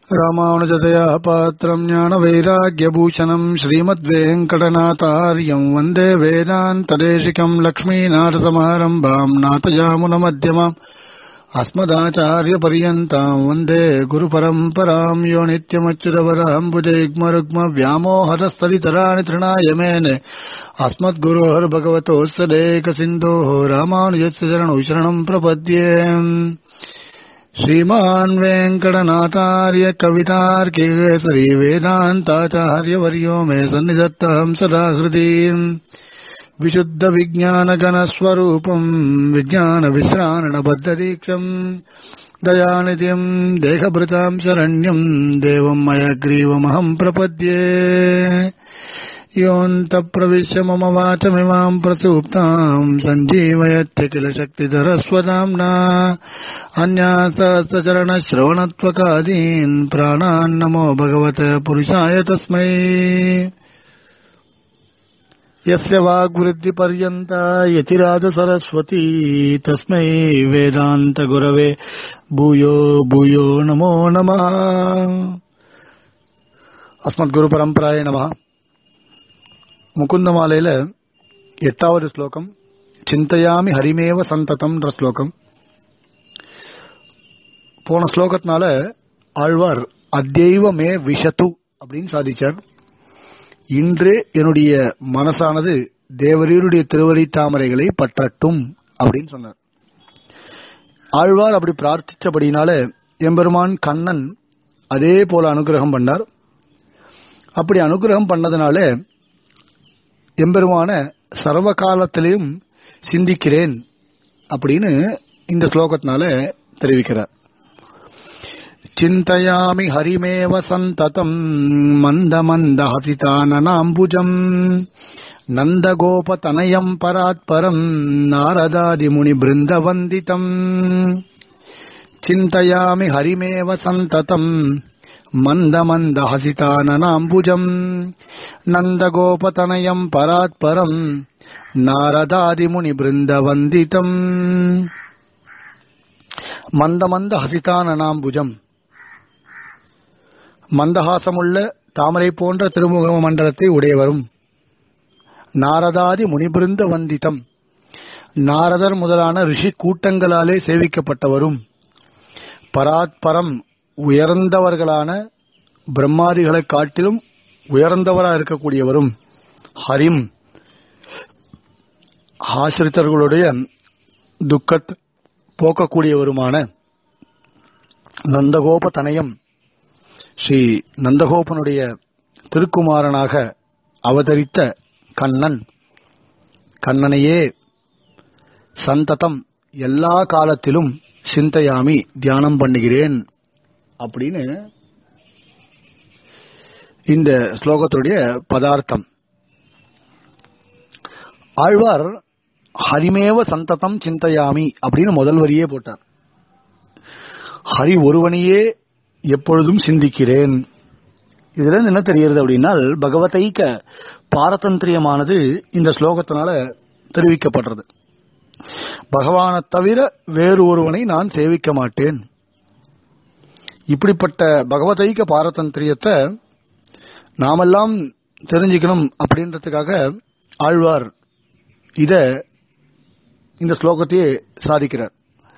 रामानुजतया पात्रम् ज्ञानवैराग्यभूषणम् श्रीमद्वेङ्कटनाथार्यम् वन्दे वेदान्तदेशिकम् लक्ष्मीनाथसमारम्भाम् नाथयामुनमध्यमाम् अस्मदाचार्यपर्यन्ताम् वन्दे गुरुपरम्पराम् यो नित्यमच्युतवराम्बुजैग्मरुग्मव्यामोहरस्तरितराणि तृणाय मेने अस्मद्गुरोर्भगवतोऽस्सदेकसिन्धोः रामानुजस्य चरणौ शरणम् प्रपद्ये श्रीमान् वेङ्कटनाथार्य कवितार्किकेसरी वेदान्ताचार्यवर्यो मे सन्निधत्तहम् सदा हृदीम् विशुद्धविज्ञानगणस्वरूपम् विज्ञानविश्राणबद्धदीक्षम् दयानिधिम् देहभृताम् शरण्यम् देवम् मयग्रीवमहम् प्रपद्ये योऽन्तप्रविश्य मम वाचमिमाम् प्रसूप्ताम् सञ्जीवयत्य किल शक्तिधरस्वदाम्ना अन्यासहस्रचरणश्रवणत्वकादीन् प्राणान्नमो भगवत पुरुषाय तस्मै यस्य वाग्वृद्धिपर्यन्ता यतिराजसरस्वती तस्मै वेदान्तगुरवे भूयो भूयो नमो नमः அஸ்மத்குருபரம்பராய நம முகுந்தமாலையில எட்டாவது ஸ்லோகம் சிந்தையாமி ஹரிமேவ சந்ததம்ன்ற ஸ்லோகம் போன ஸ்லோகத்தினால ஆழ்வார் அத்தெய்வ மே விஷத்து அப்படின்னு சாதிச்சார் இன்று என்னுடைய மனசானது தேவரீருடைய திருவடி தாமரைகளை பற்றட்டும் அப்படின்னு சொன்னார் ஆழ்வார் அப்படி பிரார்த்திச்சபடினால எம்பெருமான் கண்ணன் அதே போல அனுகிரகம் பண்ணார் அப்படி அனுகிரகம் பண்ணதுனால எம்பெருமான சர்வ காலத்திலையும் சிந்திக்கிறேன் அப்படின்னு இந்த ஸ்லோகத்தினால தெரிவிக்கிறார் चिन्तयामि हरिमेव सन्ततम् मन्द मन्द हसिताननाम्बुजम् नन्दगोपतनयम् परात्परम् नारदादिमुनिबृन्दवन्दितम् चिन्तयामि हरिमेव सन्ततम् मन्द मन्द हसिताननाम्बुजम् नन्दगोपतनयम् परात्परम् नारदादिमुनिबृन्दवन्दितम् மந்த மந்த ஹசிதானனாம்புஜம் மந்தஹாசமுள்ள தாமரை போன்ற திருமுக மண்டலத்தை உடையவரும் நாரதாதி முனிபிருந்த வந்திதம் நாரதர் முதலான ரிஷி கூட்டங்களாலே சேவிக்கப்பட்டவரும் பராத்பரம் உயர்ந்தவர்களான பிரம்மாதிகளை காட்டிலும் உயர்ந்தவராக இருக்கக்கூடியவரும் ஹரிம் ஆசிரித்தர்களுடைய துக்கத் போக்கக்கூடியவருமான நந்தகோப தனயம் ஸ்ரீ நந்தகோபனுடைய திருக்குமாரனாக அவதரித்த கண்ணன் கண்ணனையே சந்ததம் எல்லா காலத்திலும் சிந்தையாமி தியானம் பண்ணுகிறேன் அப்படின்னு இந்த ஸ்லோகத்துடைய பதார்த்தம் ஆழ்வார் ஹரிமேவ சந்ததம் சிந்தையாமி அப்படின்னு முதல் வரியே போட்டார் ஹரி ஒருவனையே எப்பொழுதும் சிந்திக்கிறேன் இதுல இருந்து என்ன தெரிகிறது அப்படின்னா பகவதைக்க பாரதந்திரியமானது இந்த ஸ்லோகத்தினால தெரிவிக்கப்படுறது பகவானை தவிர வேறு ஒருவனை நான் சேவிக்க மாட்டேன் இப்படிப்பட்ட பகவதைக்க பாரதந்திரியத்தை நாமெல்லாம் தெரிஞ்சுக்கணும் அப்படின்றதுக்காக ஆழ்வார் இத இந்த ஸ்லோகத்தையே சாதிக்கிறார்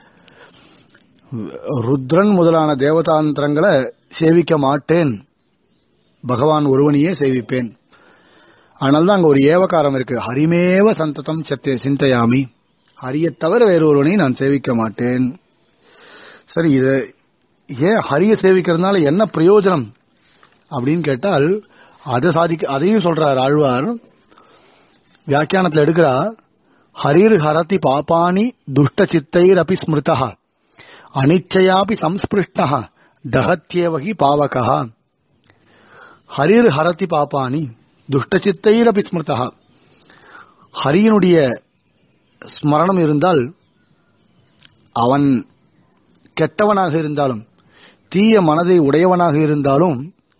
ருத்ரன் முதலான தேவதாந்திரங்களை சேவிக்க மாட்டேன் பகவான் ஒருவனையே சேவிப்பேன் அதனால்தான் அங்க ஒரு ஏவகாரம் இருக்கு ஹரிமேவ சந்ததம் சத்தே சிந்தையாமி ஹரியை தவிர வேறு ஒருவனை நான் சேவிக்க மாட்டேன் சரி இத ஏன் ஹரிய சேவிக்கிறதுனால என்ன பிரயோஜனம் அப்படின்னு கேட்டால் அதை சாதிக்க அதையும் சொல்றார் ஆழ்வார் வியாக்கியானத்தில் எடுக்கிறா ஹரிர் ஹரதி பாப்பானி துஷ்ட சித்தைர் அபி ஸ்மிருதா அனிச்சயாபி சம்ஸ்பிருஷ்ட தகத்யேவகி பாவகா ஹரிர் ஹரதி பாப்பானி துஷ்ட சித்தைர் அபி ஸ்மிருதா ஹரியனுடைய ஸ்மரணம் இருந்தால் அவன் கெட்டவனாக இருந்தாலும் தீய மனதை உடையவனாக இருந்தாலும்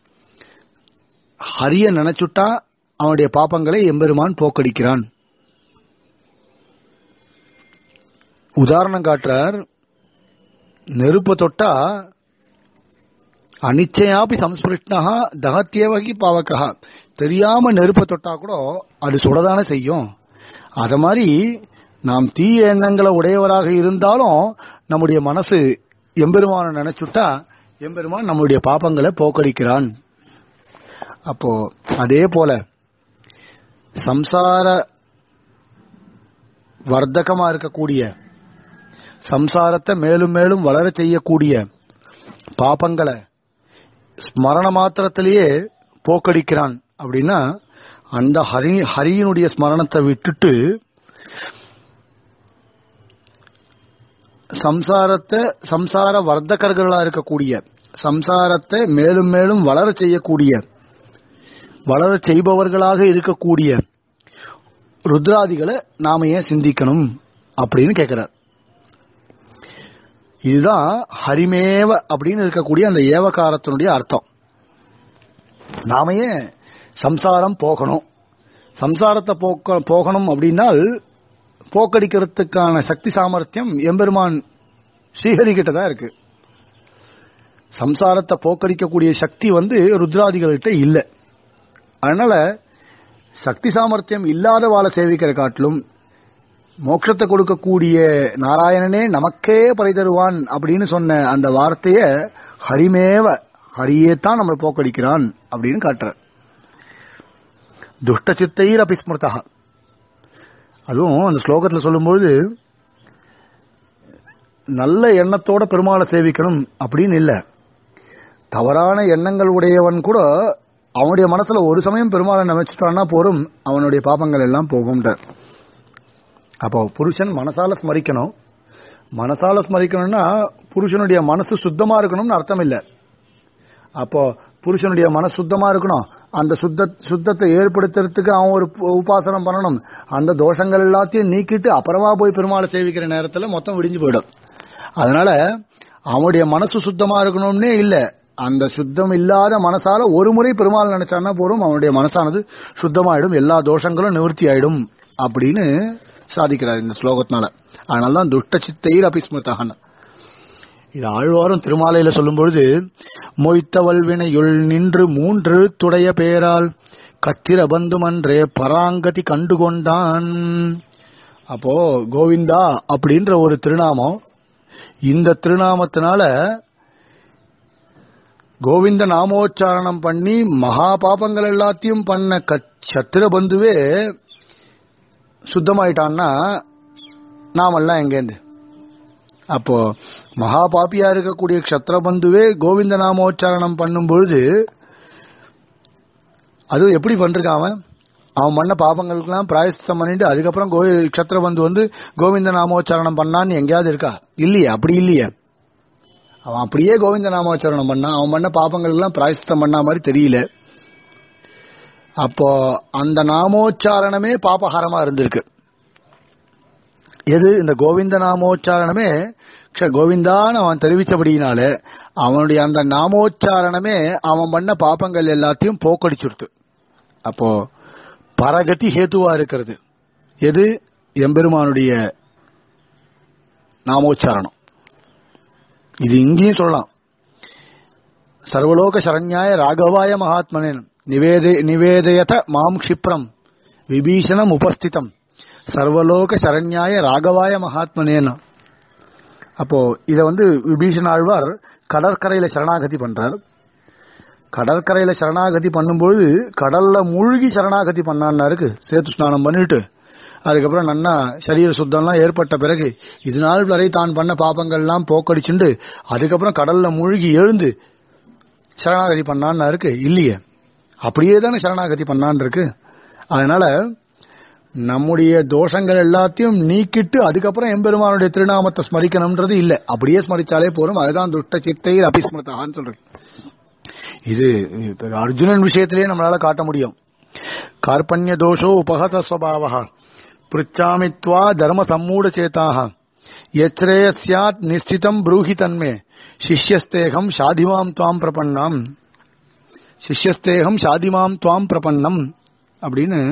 ஹரிய நினைச்சுட்டா அவனுடைய பாப்பங்களை எம்பெருமான் போக்கடிக்கிறான் உதாரணம் காட்டுறார் நெருப்பை தொட்டா அனிச்சையாப்பி சம்ஸ்பிருஷ்ணா தகத்தியவகி பாவக்கா தெரியாம நெருப்பை தொட்டா கூட அது சுடதானே செய்யும் அத மாதிரி நாம் தீய எண்ணங்களை உடையவராக இருந்தாலும் நம்முடைய மனசு எம்பெருமான நினைச்சுட்டா எம்பெருமான் நம்முடைய பாப்பங்களை போக்கடிக்கிறான் அப்போ அதே போல சம்சார வர்த்தகமா இருக்கக்கூடிய சம்சாரத்தை மேலும் மேலும் வளர செய்யக்கூடிய பாப்பங்களை ஸ்மரண மாத்திரத்திலேயே போக்கடிக்கிறான் அப்படின்னா அந்த ஹரி ஹரியினுடைய ஸ்மரணத்தை விட்டுட்டு சம்சாரத்தை சம்சார வர்த்தகர்களா இருக்கக்கூடிய சம்சாரத்தை மேலும் மேலும் வளர செய்யக்கூடிய வளர செய்பவர்களாக இருக்கக்கூடிய ருத்ராதிகளை நாம ஏன் சிந்திக்கணும் அப்படின்னு கேட்கிறார் இதுதான் ஹரிமேவ அப்படின்னு இருக்கக்கூடிய அந்த ஏவகாரத்தினுடைய அர்த்தம் நாம ஏன் சம்சாரம் போகணும் சம்சாரத்தை போக்க போகணும் அப்படின்னால் போக்கடிக்கிறதுக்கான சக்தி சாமர்த்தியம் எம்பெருமான் ஸ்ரீஹரி கிட்ட தான் இருக்கு சம்சாரத்தை போக்கடிக்கக்கூடிய சக்தி வந்து ருத்ராதிகள்கிட்ட இல்லை அதனால சக்தி சாமர்த்தியம் இல்லாத வாழை சேவிக்கிற காட்டிலும் மோட்சத்தை கொடுக்கக்கூடிய நாராயணனே நமக்கே பறை தருவான் அப்படின்னு சொன்ன அந்த வார்த்தைய ஹரிமேவ ஹரியே தான் நம்மளை போக்கடிக்கிறான் அப்படின்னு காட்டுற துஷ்ட சித்தைர் அபிஸ்மிருதா அதுவும் அந்த ஸ்லோகத்தில் சொல்லும்பொழுது நல்ல எண்ணத்தோட பெருமாளை சேவிக்கணும் அப்படின்னு இல்லை தவறான எண்ணங்கள் உடையவன் கூட அவனுடைய மனசுல ஒரு சமயம் பெருமாளை நினைச்சிட்டான்னா போரும் அவனுடைய பாபங்கள் எல்லாம் போகும்ன்றார் அப்போ புருஷன் மனசால ஸ்மரிக்கணும் மனசால ஸ்மரிக்கணும்னா புருஷனுடைய மனசு சுத்தமா இருக்கணும்னு அர்த்தம் இல்லை அப்போ புருஷனுடைய மனசு சுத்தமா இருக்கணும் அந்த சுத்த சுத்தத்தை ஏற்படுத்துறதுக்கு அவன் ஒரு உபாசனம் பண்ணணும் அந்த தோஷங்கள் எல்லாத்தையும் நீக்கிட்டு அப்புறமா போய் பெருமாளை சேவிக்கிற நேரத்துல மொத்தம் விடிஞ்சு போயிடும் அதனால அவனுடைய மனசு சுத்தமா இருக்கணும்னே இல்லை அந்த சுத்தம் இல்லாத மனசால ஒரு முறை பெருமாள் நினைச்சான்னா போறோம் அவனுடைய மனசானது சுத்தமாயிடும் எல்லா தோஷங்களும் நிவர்த்தி ஆயிடும் அப்படின்னு சாதிக்கிறார் இந்த ஸ்லோகத்தினால அதனாலதான் துஷ்ட சித்தைர் அபிஸ்மிருத்தகன் இது ஆழ்வாரும் திருமாலையில சொல்லும் பொழுது மொய்த்தவல் வினையுள் நின்று மூன்று துடைய பேரால் கத்திர பந்துமன்றே பராங்கதி கண்டுகொண்டான் அப்போ கோவிந்தா அப்படின்ற ஒரு திருநாமம் இந்த திருநாமத்தினால கோவிந்த நாமோச்சாரணம் பண்ணி மகா பாபங்கள் எல்லாத்தையும் பண்ண சத்திர பந்துவே சுத்தமாயிட்டான்னா நாமெல்லாம் எங்கேருந்து அப்போ மகா பாப்பியா இருக்கக்கூடிய க்ஷத்திர பந்துவே கோவிந்த நாமோச்சாரணம் பண்ணும் பொழுது அது எப்படி பண்றான் அவன் அவன் பண்ண பாபங்களுக்கெல்லாம் பிராயசித்தம் பண்ணிட்டு அதுக்கப்புறம் கோ க்ஷத்திர பந்து வந்து கோவிந்த நாமோச்சாரணம் பண்ணான்னு எங்கேயாவது இருக்கா இல்லையே அப்படி இல்லையே அவன் அப்படியே கோவிந்த நாமோச்சாரணம் பண்ணான் அவன் பண்ண பாப்பங்களுக்கெல்லாம் பிராயசித்தம் பண்ண மாதிரி தெரியல அப்போ அந்த நாமோச்சாரணமே பாபஹாரமா இருந்திருக்கு எது இந்த கோவிந்த நாமோச்சாரணமே கோவிந்தான்னு அவன் தெரிவிச்சபடியினால அவனுடைய அந்த நாமோச்சாரணமே அவன் பண்ண பாப்பங்கள் எல்லாத்தையும் போக்கடிச்சுடுத்து அப்போ பரகதி ஹேத்துவா இருக்கிறது எது எம்பெருமானுடைய நாமோச்சாரணம் இது இங்கேயும் சொல்லலாம் சர்வலோக சரண்யாய ராகவாய மகாத்மனேன் நிவேதே நிவேதயத மாம் க்ஷிப்ரம் விபீஷணம் உபஸ்திதம் சர்வலோக சரண்யாய ராகவாய மகாத்மனேன் அப்போ இத வந்து விபீஷண ஆழ்வார் கடற்கரையில சரணாகதி பண்றார் கடற்கரையில சரணாகதி பண்ணும்போது கடல்ல மூழ்கி சரணாகதி பண்ணான்னா இருக்கு சேத்து ஸ்நானம் பண்ணிட்டு அதுக்கப்புறம் நன்னா சரீர சுத்தம்லாம் ஏற்பட்ட பிறகு இது நாள் வரை தான் பண்ண பாப்பங்கள்லாம் போக்கடிச்சுண்டு அதுக்கப்புறம் கடல்ல மூழ்கி எழுந்து சரணாகதி பண்ணான்னு இருக்கு இல்லையே அப்படியே தானே சரணாகதி பண்ணான் இருக்கு அதனால நம்முடைய தோஷங்கள் எல்லாத்தையும் நீக்கிட்டு அதுக்கப்புறம் எம்பெருமானுடைய திருநாமத்தை ஸ்மரிக்கணும்ன்றது இல்ல அப்படியே ஸ்மரிச்சாலே போறோம் அதுதான் துஷ்ட சித்தை அபிஸ்மிருதான்னு சொல்றேன் இது அர்ஜுனன் விஷயத்திலேயே நம்மளால காட்ட முடியும் கார்பண்ய தோஷோ உபகத ஸ்வபாவா பிருச்சாமித்வா தர்ம சம்மூட சேதாக எச்ரேய சியாத் நிச்சிதம் ப்ரூஹி தன்மே சிஷ்யஸ்தேகம் ஷாதிமாம் துவாம் பிரபன்னாம் சிஷ்யஸ்தேகம் ஷாதிமாம் துவாம் பிரபன்னம் அப்படின்னு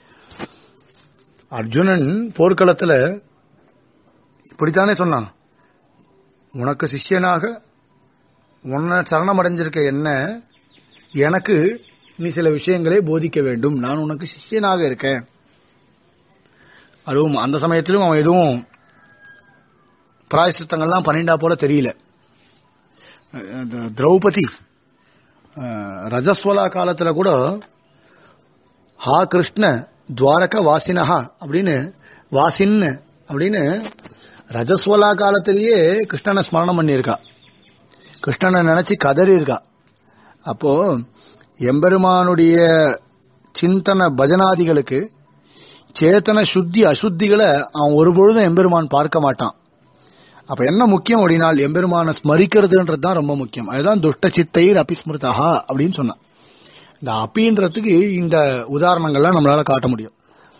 அர்ஜுனன் போர்க்களத்துல இப்படித்தானே சொன்னான் உனக்கு சிஷ்யனாக உன்னை சரணமடைஞ்சிருக்க என்ன எனக்கு நீ சில விஷயங்களை போதிக்க வேண்டும் நான் உனக்கு சிஷ்யனாக இருக்கேன் அதுவும் அந்த சமயத்திலும் அவன் எதுவும் பிராயசித்தங்கள்லாம் பண்ணிண்டா போல தெரியல அஹ் திரௌபதி அஹ் ரஜஸ்வலா காலத்துல கூட ஹா கிருஷ்ண துவாரக வாசினஹா அப்படின்னு வாசின் அப்படின்னு ரஜஸ்வலா காலத்திலேயே கிருஷ்ணனை ஸ்மரணம் பண்ணியிருக்கா கிருஷ்ணனை நினைச்சு கதறி இருக்கா அப்போ எம்பெருமானுடைய சிந்தன பஜனாதிகளுக்கு சேத்தன சுத்தி அசுத்திகளை அவன் ஒரு பொழுதும் எம்பெருமான் பார்க்க மாட்டான் அப்ப என்ன முக்கியம் அப்படின்னால் எம்பெருமான ஸ்மரிக்கிறதுன்றது தான் ரொம்ப முக்கியம் அதுதான் துஷ்ட சித்தைர் அபிஸ்மிருதா அப்படின்னு சொன்னான் இந்த அப்பின்றதுக்கு இந்த உதாரணங்கள்லாம் நம்மளால காட்ட முடியும்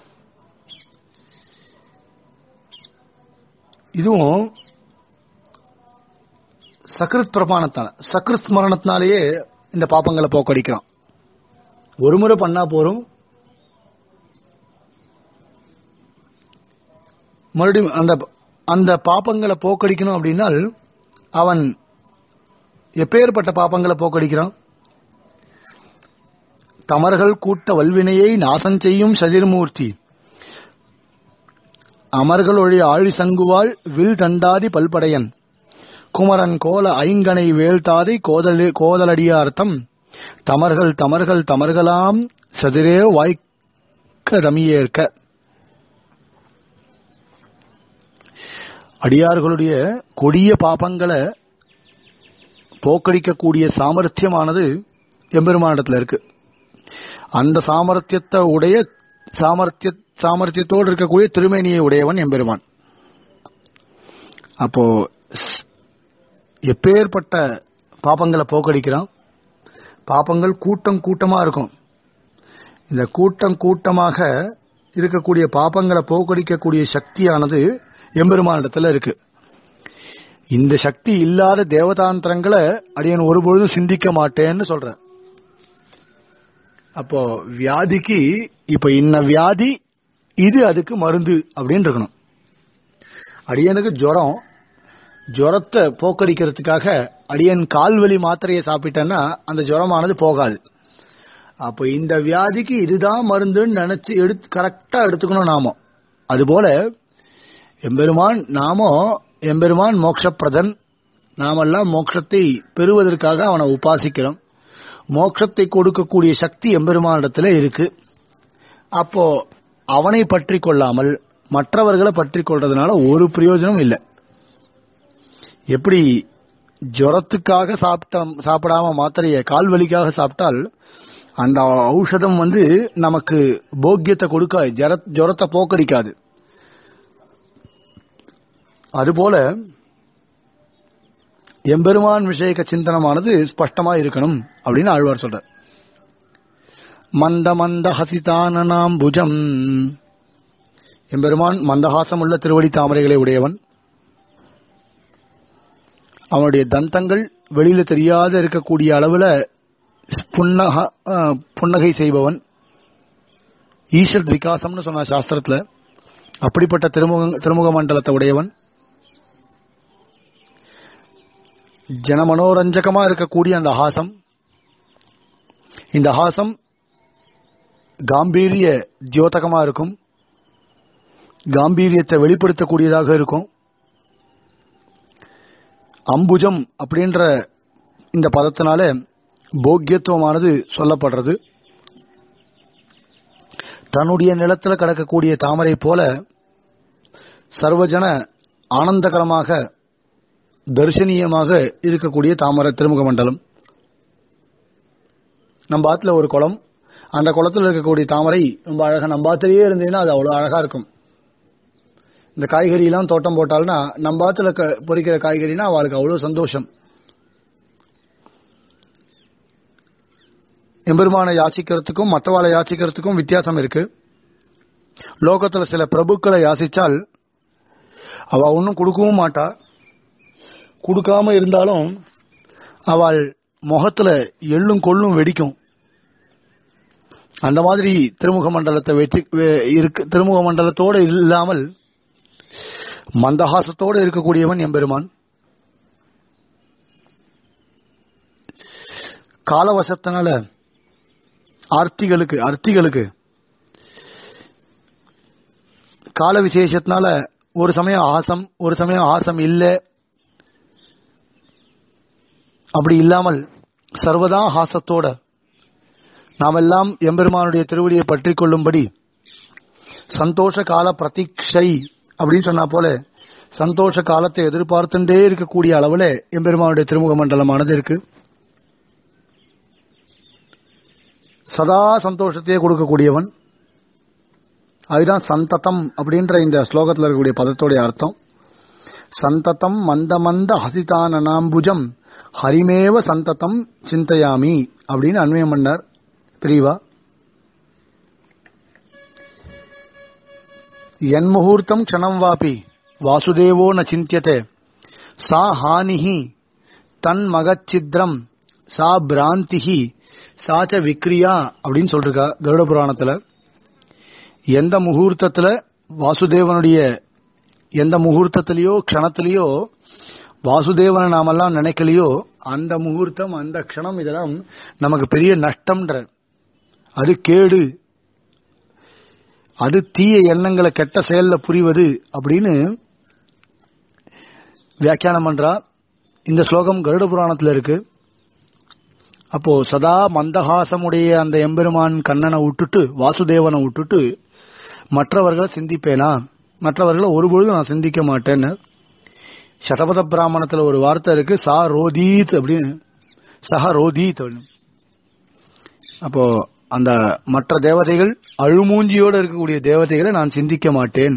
இதுவும் சக்ருத் பிரமாணத்தால சக்ருத் ஸ்மரணத்தினாலேயே இந்த பாப்பங்களை போக்கடிக்கிறான் ஒரு முறை பண்ணா போறோம் மறுபடியும் அந்த அந்த பாப்பங்களை போக்கடிக்கணும் அப்படின்னால் அவன் எப்பேற்பட்ட பாப்பங்களை போக்கடிக்கிறான் தமர்கள் கூட்ட வல்வினையை நாசம் செய்யும் சதிர்மூர்த்தி அமர்கள் ஒழி ஆழி சங்குவாள் வில் தண்டாதி பல்படையன் குமரன் கோல ஐங்கனை வேள்தாதை கோதல் கோதலடியார்த்தம் தமர்கள் தமர்கள் தமர்களாம் சதிரே வாய்க்க ரமியேற்க அடியார்களுடைய கொடிய பாபங்களை போக்கடிக்கக்கூடிய சாமர்த்தியமானது எம்பெருமானிடத்துல இருக்கு அந்த சாமர்த்தியத்தை உடைய சாமர்த்திய சாமர்த்தியத்தோடு இருக்கக்கூடிய திருமேனியை உடையவன் எம்பெருமான் அப்போ ஸ்- எப்பேற்பட்ட பாபங்களை போக்கடிக்கிறான் பாபங்கள் கூட்டம் கூட்டமா இருக்கும் இந்த கூட்டம் கூட்டமாக இருக்கக்கூடிய பாபங்களை போக்கடிக்கக்கூடிய சக்தியானது எம்பெருமானிடத்துல இருக்கு இந்த சக்தி இல்லாத தேவதாந்திரங்களை அடியன் ஒருபொழுதும் சிந்திக்க மாட்டேன்னு சொல்றேன் அப்போ வியாதிக்கு இப்ப இன்ன வியாதி இது அதுக்கு மருந்து அப்படின்னு இருக்கணும் அடியனுக்கு ஜுரம் ஜுரத்தை போக்கடிக்கிறதுக்காக அடியன் கால்வலி மாத்திரையை சாப்பிட்டேன்னா அந்த ஜுரமானது போகாது அப்போ இந்த வியாதிக்கு இதுதான் மருந்துன்னு நினைச்சு எடுத்து கரெக்டா எடுத்துக்கணும் நாம அதுபோல எம்பெருமான் நாமோ எம்பெருமான் மோட்சப்பிரதன் நாமெல்லாம் மோட்சத்தை பெறுவதற்காக அவனை உபாசிக்கிறோம் மோட்சத்தை கொடுக்கக்கூடிய சக்தி எம்பெருமானிடத்துல இருக்கு அப்போ அவனை பற்றி கொள்ளாமல் மற்றவர்களை பற்றி கொள்றதுனால ஒரு பிரயோஜனம் இல்லை எப்படி ஜுரத்துக்காக சாப்பிட்ட சாப்பிடாம மாத்திரைய கால் வலிக்காக சாப்பிட்டால் அந்த ஔஷதம் வந்து நமக்கு போக்கியத்தை கொடுக்காது ஜர ஜுரத்தை போக்கடிக்காது அதுபோல எம்பெருமான் விஷயக்க சிந்தனமானது ஸ்பஷ்டமா இருக்கணும் அப்படின்னு ஆழ்வார் சொல்றார் மந்த மந்த ஹசிதானனாம் புஜம் எம்பெருமான் மந்தஹாசம் உள்ள திருவடி தாமரைகளை உடையவன் அவனுடைய தந்தங்கள் வெளியில தெரியாத இருக்கக்கூடிய அளவுல புன்னக அஹ், புன்னகை செய்பவன் ஈஸ்வர் விகாசம்னு சொன்ன சாஸ்திரத்துல அப்படிப்பட்ட திருமுக திருமுக மண்டலத்தை உடையவன் ஜனமனோரஞ்சகமா இருக்கக்கூடிய அந்த ஹாசம் இந்த ஹாசம் காம்பீரிய தியோதகமா இருக்கும் காம்பீரியத்தை வெளிப்படுத்தக்கூடியதாக இருக்கும் அம்புஜம் அப்படின்ற இந்த பதத்தினால போக்கியத்துவமானது சொல்லப்படுறது தன்னுடைய நிலத்துல கிடக்கக்கூடிய தாமரை போல சர்வஜன ஆனந்தகரமாக தரிசனீயமாக இருக்கக்கூடிய தாமரை திருமுக மண்டலம் நம்ம ஆத்துல ஒரு குளம் அந்த குளத்துல இருக்கக்கூடிய தாமரை ரொம்ப அழகா நம்ம ஆத்திலேயே இருந்ததுன்னா அது அவ்வளவு அழகா இருக்கும் இந்த காய்கறி எல்லாம் தோட்டம் போட்டால்னா நம்ம ஆத்துல க- பொறிக்கிற காய்கறினா அவளுக்கு அவ்வளவு சந்தோஷம் எம்பெருமானை யாசிக்கிறதுக்கும் மற்றவாளை யாசிக்கிறதுக்கும் வித்தியாசம் இருக்கு லோகத்துல சில பிரபுக்களை யாசிச்சால் அவ ஒன்னும் கொடுக்கவும் மாட்டா கொடுக்காம இருந்தாலும் அவள் முகத்துல எள்ளும் கொள்ளும் வெடிக்கும் அந்த மாதிரி திருமுக மண்டலத்தை வெற்றி வே- இருக்கு திருமுக மண்டலத்தோடு இல்லாமல் மந்தஹாசத்தோடு இருக்கக்கூடியவன் எம்பெருமான் காலவசத்தினால ஆர்த்திகளுக்கு அர்த்திகளுக்கு கால விசேஷத்தினால ஒரு சமயம் ஆசம் ஒரு சமயம் ஆசம் இல்லை அப்படி இல்லாமல் சர்வதா ஹாசத்தோட நாமெல்லாம் எம்பெருமானுடைய திருவடியை பற்றி கொள்ளும்படி சந்தோஷ கால பிரதீட்சை அப்படின்னு சொன்னா போல சந்தோஷ காலத்தை எதிர்பார்த்துட்டே இருக்கக்கூடிய அளவுல எம்பெருமானுடைய திருமுக மண்டலமானது இருக்கு சதா சந்தோஷத்தையே கொடுக்கக்கூடியவன் அதுதான் சந்ததம் அப்படின்ற இந்த ஸ்லோகத்தில் இருக்கக்கூடிய பதத்தோடைய அர்த்தம் சந்ததம் மந்த மந்த ஹசிதானனாம்புஜம் ஹரிமேவ சந்ததம் சிந்தையாமி அப்படின்னு அன்வயம் பண்ணார் பிரிவா என் முகூர்த்தம் க்ஷணம் வாபி வாசுதேவோ ந சிந்தியதே சா ஹானிஹி தன் மகச்சித்ரம் சா பிராந்திஹி சாச்ச விக்ரியா அப்படின்னு சொல்லிருக்கா கருட புராணத்துல எந்த முகூர்த்தத்துல வாசுதேவனுடைய எந்த முகூர்த்தத்திலேயோ க்ஷணத்திலேயோ வாசுதேவனை நாமெல்லாம் நினைக்கலையோ அந்த முகூர்த்தம் அந்த க்ஷணம் இதெல்லாம் நமக்கு பெரிய நஷ்டம்ன்ற அது கேடு அது தீய எண்ணங்களை கெட்ட செயல்ல புரிவது அப்படின்னு வியாக்கியானம் பண்றா இந்த ஸ்லோகம் கருட புராணத்துல இருக்கு அப்போ சதா மந்தஹாசமுடைய அந்த எம்பெருமான் கண்ணனை விட்டுட்டு வாசுதேவனை விட்டுட்டு மற்றவர்களை சிந்திப்பேனா மற்றவர்களை ஒருபொழுதும் நான் சிந்திக்க மாட்டேன்னு சதபத பிராமணத்துல ஒரு வார்த்தை இருக்கு சா ரோதீத் அப்படின்னு சஹ ரோதீத் அப்படின்னு அப்போ அந்த மற்ற தேவதைகள் அழுமூஞ்சியோடு இருக்கக்கூடிய தேவதைகளை நான் சிந்திக்க மாட்டேன்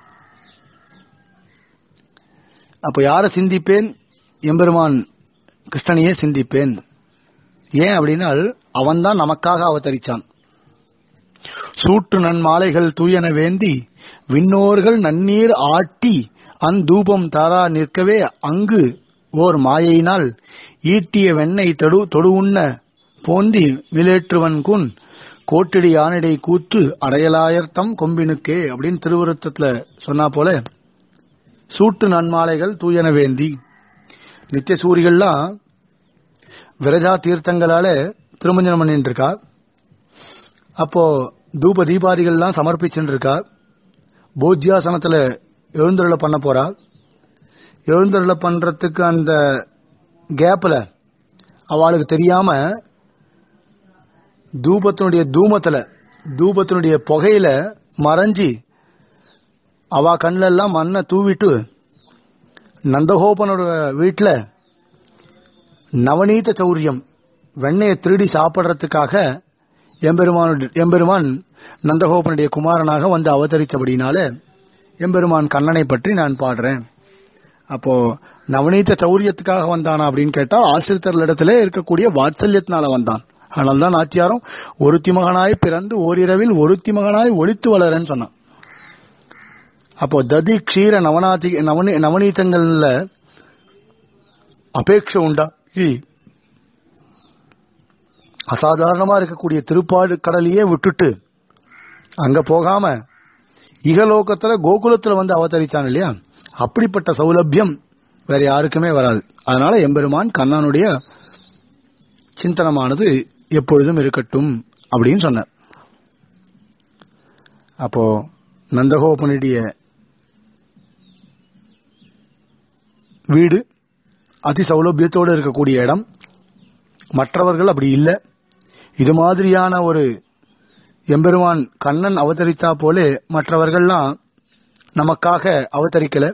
அப்ப யாரை சிந்திப்பேன் எம்பெருமான் கிருஷ்ணனையே சிந்திப்பேன் ஏன் அப்படின்னா அவன்தான் நமக்காக அவதரிச்சான் சூட்டு நன்மாலைகள் தூயன வேந்தி விண்ணோர்கள் நன்னீர் ஆட்டி அந்தூபம் தாரா நிற்கவே அங்கு ஓர் மாயையினால் ஈட்டிய வெண்ணெய் தொடு தொடு உண்ண போந்தி மிலேற்றுவன் குன் கோட்டிடி யானிடை கூத்து அடையலாயர்த்தம் கொம்பினுக்கே அப்படின்னு திருவுருத்தத்துல சொன்னா போல சூட்டு நன்மாலைகள் தூயன வேந்தி நித்திய சூரிகள்லாம் விரஜா தீர்த்தங்களால திருமஞ்சனம் பண்ணிட்டு இருக்கா அப்போ தூப தீபாதிகள்லாம் சமர்ப்பிச்சுட்டு இருக்கா போத்தியாசனத்துல எழுந்தருளை பண்ண போறா எழுந்தருளை பண்றதுக்கு அந்த கேப்ல அவளுக்கு தெரியாம தூபத்தினுடைய தூமத்துல தூபத்தினுடைய புகையில மறைஞ்சி அவ கண்ணில் எல்லாம் மண்ணை தூவிட்டு நந்தகோபனோட வீட்டுல நவநீத சௌரியம் வெண்ணையை திருடி சாப்பிடுறதுக்காக எம்பெருமான் எம்பெருமான் நந்தகோபனுடைய குமாரனாக வந்து அவதரித்தபடினால எம்பெருமான் கண்ணனை பற்றி நான் பாடுறேன் அப்போ நவநீத சௌரியத்துக்காக வந்தானா அப்படின்னு கேட்டா ஆசிரியர்களிடத்திலே இருக்கக்கூடிய வாத்சல்யத்தினால வந்தான் ஆனால் தான் நாச்சியாரும் ஒருத்தி மகனாய் பிறந்து ஓரிரவில் ஒருத்தி மகனாய் ஒழித்து வளரன்னு சொன்னான் அப்போ ததி க்ஷீர நவநாதி நவநீ நவநீதங்கள்ல அபேட்ச உண்டா இ- அசாதாரணமா இருக்கக்கூடிய திருப்பாடு கடலையே விட்டுட்டு அங்க போகாம இகலோகத்துல கோகுலத்துல வந்து அவதரிச்சான் இல்லையா அப்படிப்பட்ட சௌலபியம் வேற யாருக்குமே வராது அதனால எம்பெருமான் கண்ணனுடைய சிந்தனமானது எப்பொழுதும் இருக்கட்டும் அப்படின்னு சொன்னார் அப்போ நந்தகோபனுடைய வீடு அதி சௌலபியத்தோடு இருக்கக்கூடிய இடம் மற்றவர்கள் அப்படி இல்லை இது மாதிரியான ஒரு எம்பெருமான் கண்ணன் அவதரித்தா போலே மற்றவர்கள்லாம் நமக்காக அவதரிக்கல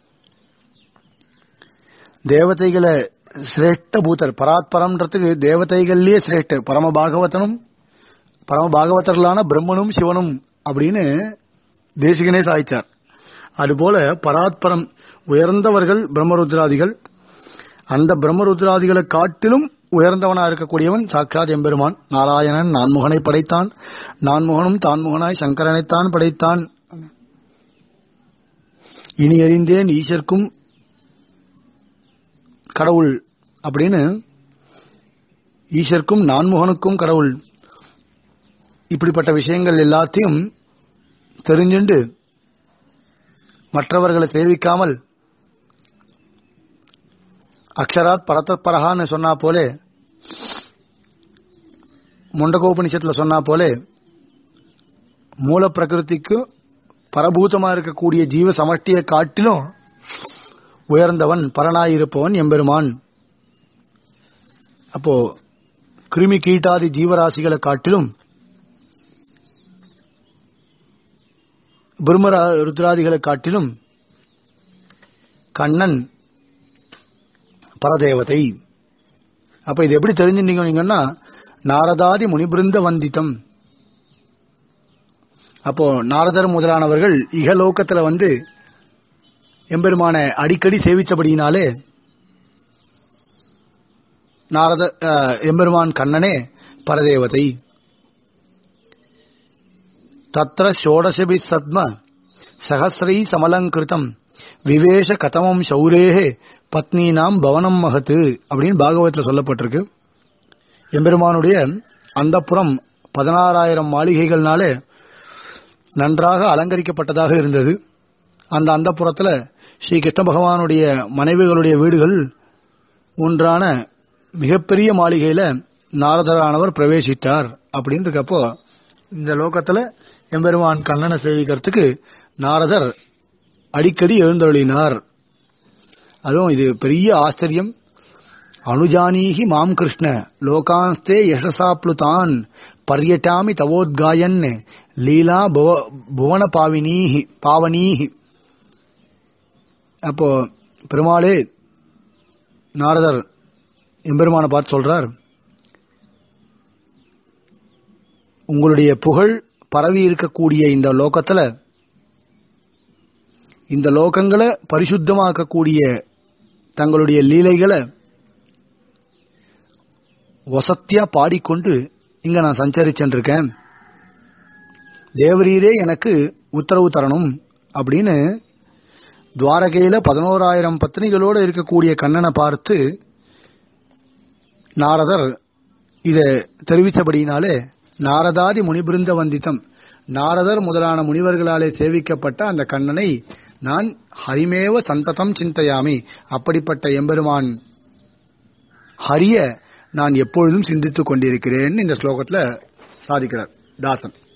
தேவதைகளை சிரேஷ்ட பூத்தர் பராத்பரம்ன்றதுக்கு தேவதைகள்லயே சிரேஷ்டர் பரம பாகவதனும் பரம பாகவதர்களான பிரம்மனும் சிவனும் அப்படின்னு தேசிகனே சாய்ச்சார் அதுபோல பராத்பரம் உயர்ந்தவர்கள் பிரம்மருத்ராதிகள் அந்த பிரம்மருத்ராதிகளை காட்டிலும் உயர்ந்தவனா இருக்கக்கூடியவன் சாட்சாத் எம்பெருமான் நாராயணன் நான்முகனை படைத்தான் நான்முகனும் தான்முகனாய் சங்கரனைத்தான் படைத்தான் இனி அறிந்தேன் ஈசர்க்கும் கடவுள் அப்படின்னு ஈசர்க்கும் நான்முகனுக்கும் கடவுள் இப்படிப்பட்ட விஷயங்கள் எல்லாத்தையும் தெரிஞ்சுண்டு மற்றவர்களை சேவிக்காமல் அக்ஷராத் பரதத் பரஹான்னு சொன்னா போலே முண்டகோபனிஷத்துல சொன்னா போல மூல பிரகிருதிக்கு பரபூதமா இருக்கக்கூடிய ஜீவ சமஷ்டியை காட்டிலும் உயர்ந்தவன் பரனாயிருப்பவன் எம்பெருமான் அப்போ கிருமி கீட்டாதி ஜீவராசிகளை காட்டிலும் பிரம்மரா ருத்ராதிகளை காட்டிலும் கண்ணன் பரதேவதை அப்ப இது எப்படி தெரிஞ்சுட்டீங்கன்னா நாரதாதி முனிபிருந்த வந்தித்தம் அப்போ நாரதர் முதலானவர்கள் இகலோகத்துல வந்து எம்பெருமான அடிக்கடி சேவிச்சபடியினாலே நாரத அஹ், எம்பெருமான் கண்ணனே பரதேவதை தத்ர ஷோடசபி சத்ம சகசிரை சமலங்கிருதம் விவேஷ கதமம் சௌரேஹே பத்னீனாம் பவனம் மகத்து அப்படின்னு பாகவத்தில் சொல்லப்பட்டிருக்கு எம்பெருமானுடைய அந்தப்புறம் பதினாறாயிரம் மாளிகைகள்னாலே நன்றாக அலங்கரிக்கப்பட்டதாக இருந்தது அந்த அந்தப்புறத்துல ஸ்ரீ கிருஷ்ண பகவானுடைய மனைவிகளுடைய வீடுகள் ஒன்றான மிகப்பெரிய மாளிகையில நாரதரானவர் பிரவேசித்தார் அப்படின்னு இருக்கப்போ இந்த லோகத்துல எம்பெருமான் கண்ணனை சேவிக்கிறதுக்கு நாரதர் அடிக்கடி எழுந்தருளினார் அதுவும் இது பெரிய ஆச்சரியம் அனுஜானீஹி மாம் கிருஷ்ண லோகாஸ்தே யசசாப்ளுதான் பர்யட்டாமி தவோத்காயன் லீலா புவ- புவன பாவினீஹி பாவனீஹி அப்போ பெருமாளே நாரதர் எம்பெருமான பார்த்து சொல்றார் உங்களுடைய புகழ் பரவி இருக்கக்கூடிய இந்த லோகத்துல இந்த லோகங்களை பரிசுத்தமாக்கக்கூடிய தங்களுடைய லீலைகளை வசத்தியா பாடிக்கொண்டு இங்க நான் சஞ்சரிச்சென்றிருக்கேன் தேவரீரே எனக்கு உத்தரவு தரணும் அப்படின்னு துவாரகையில பதினோராயிரம் பத்னிகளோடு இருக்கக்கூடிய கண்ணனை பார்த்து நாரதர் இத தெரிவித்தபடியினாலே நாரதாதி முனிபிருந்த வந்தித்தம் நாரதர் முதலான முனிவர்களாலே சேவிக்கப்பட்ட அந்த கண்ணனை நான் ஹரிமேவ சந்ததம் சிந்தையாமி அப்படிப்பட்ட எம்பெருமான் ஹரிய நான் எப்பொழுதும் சிந்தித்துக் கொண்டிருக்கிறேன் இந்த ஸ்லோகத்துல சாதிக்கிறார் தாசன்